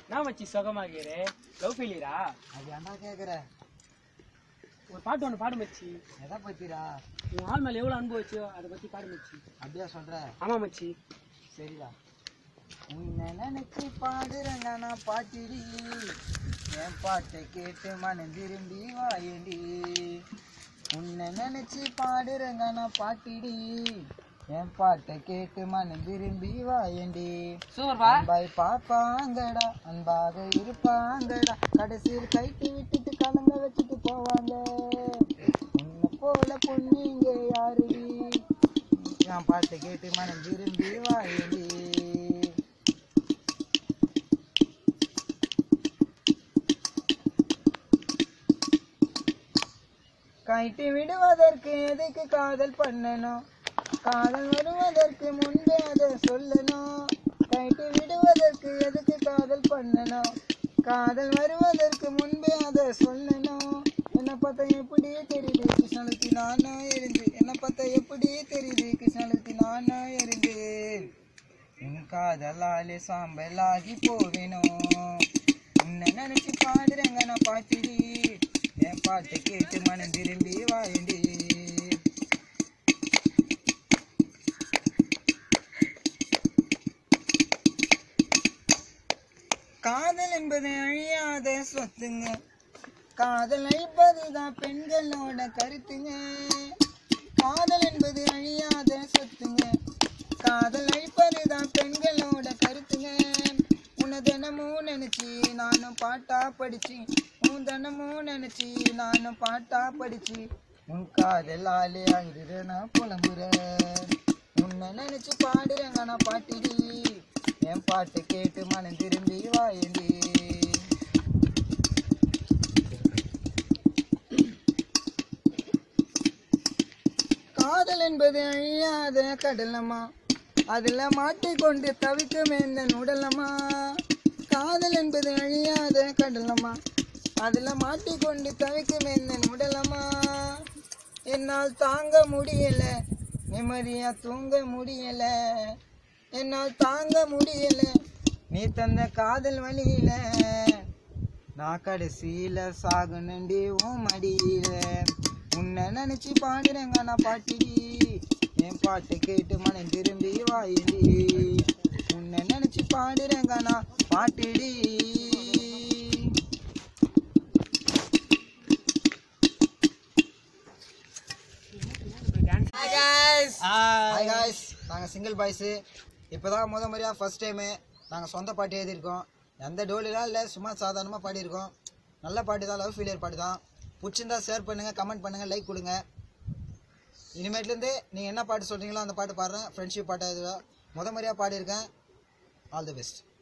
என்ன மச்சி சுகமாகிற லவ் ஃபெயிலியரா அது ஏன்டா கேக்குற ஒரு பாட்டு ஒன்று பாடு மச்சி எதை பத்திரா உன் ஆள் மேலே எவ்வளோ அனுபவம் வச்சோ அதை பற்றி பாடு மச்சி அப்படியா சொல்ற ஆமா மச்சி சரிடா உன்னை நினைச்சு பாடுறேங்க நான் பாட்டிடி என் பாட்டை கேட்டு மனம் திரும்பி வாயண்டி உன்னை நினைச்சு பாடுறேங்க நான் பாட்டிடி என் பாட்டை கேட்டு மனம் திரும்பி வாயண்டி சூப்பர் பா அன்பாய் பார்ப்பாங்கடா அன்பாக இருப்பாங்கடா கடைசியில் கைட்டு விட்டுட்டு கலங்க வச்சுட்டு போவாங்க உன்னை போல பொண்ணு இங்க யாருடி என் பாட்டை கேட்டு மனம் திரும்பி வாயடி கைட்டு விடுவதற்கு எதுக்கு காதல் பண்ணணும் காதல் வருவதற்கு முன்பே அதை சொல்லணும் கைட்டு விடுவதற்கு எதுக்கு காதல் பண்ணணும் காதல் வருவதற்கு முன்பே அதை சொல்லணும் என்ன பார்த்தா எப்படி தெரியுது கிருஷ்ணலுக்கு நானும் இருந்து என்ன பார்த்தா எப்படி தெரியுது கிருஷ்ணலுக்கு நானும் இருந்து உன் காதலாலே சாம்பலாகி போவேணும் உன்னை நினைச்சு பாடுறேங்க நான் பாட்டிடி என் பாட்டை கேட்டு மனம் திரும்பி வாயண்டி காதல் என்பது அழியாத சொத்துங்க காதல் அழிப்பதுதான் பெண்களோட கருத்துங்க காதல் என்பது அழியாத சொத்துங்க காதல் அழிப்பதுதான் பெண்களோட கருத்துங்க உன்னை தினமும் நினைச்சு நானும் பாட்டா படிச்சு உன் தினமும் நினைச்சு நானும் பாட்டா படிச்சு உன் காதலாலே அழுற நான் புலம்புறேன் உன்னை நினைச்சு பாடுறேங்க நான் பாட்டிடி என் பாட்டு கேட்டு மனம் திரும்பி வாயண்டி காதல் என்பது அழியாத கடலம்மா அதுல மாட்டிக்கொண்டு தவிக்கும் இந்த நுடலம்மா காதல் என்பது அழியாத கடலம்மா அதுல மாட்டிக்கொண்டு தவிக்கும் இந்த நுடலம்மா என்னால் தாங்க முடியல நிம்மதியா தூங்க முடியல என்னால் தாங்க முடியல நீ தந்த காதல் வழியில நான் கடைசியில சாகணுண்டி உன் மடியில உன்னை நினைச்சு பாடுறேங்க நான் பாட்டிடி என் பாட்டு கேட்டு மனம் திரும்பி வாயிடி உன்னை நினைச்சு பாடுறேங்க நான் பாட்டிடி Hi guys. Hi guys. நாங்கள் சிங்கிள் பாய்ஸு இப்போ தான் முத முறையாக ஃபஸ்ட் டைமு நாங்கள் சொந்த பாட்டு எழுதியிருக்கோம் எந்த டோலிலாம் இல்லை சும்மா சாதாரணமாக பாடியிருக்கோம் நல்ல பாட்டு தான் லவ் ஃபீலியர் பாட்டு தான் பிடிச்சிருந்தா ஷேர் பண்ணுங்கள் கமெண்ட் பண்ணுங்கள் லைக் கொடுங்க இனிமேட்லேருந்து நீங்கள் என்ன பாட்டு சொல்கிறீங்களோ அந்த பாட்டு பாடுறேன் ஃப்ரெண்ட்ஷிப் பாட்டு இதுவாக முத முறையாக பாடியிருக்கேன் ஆல் தி பெஸ்ட்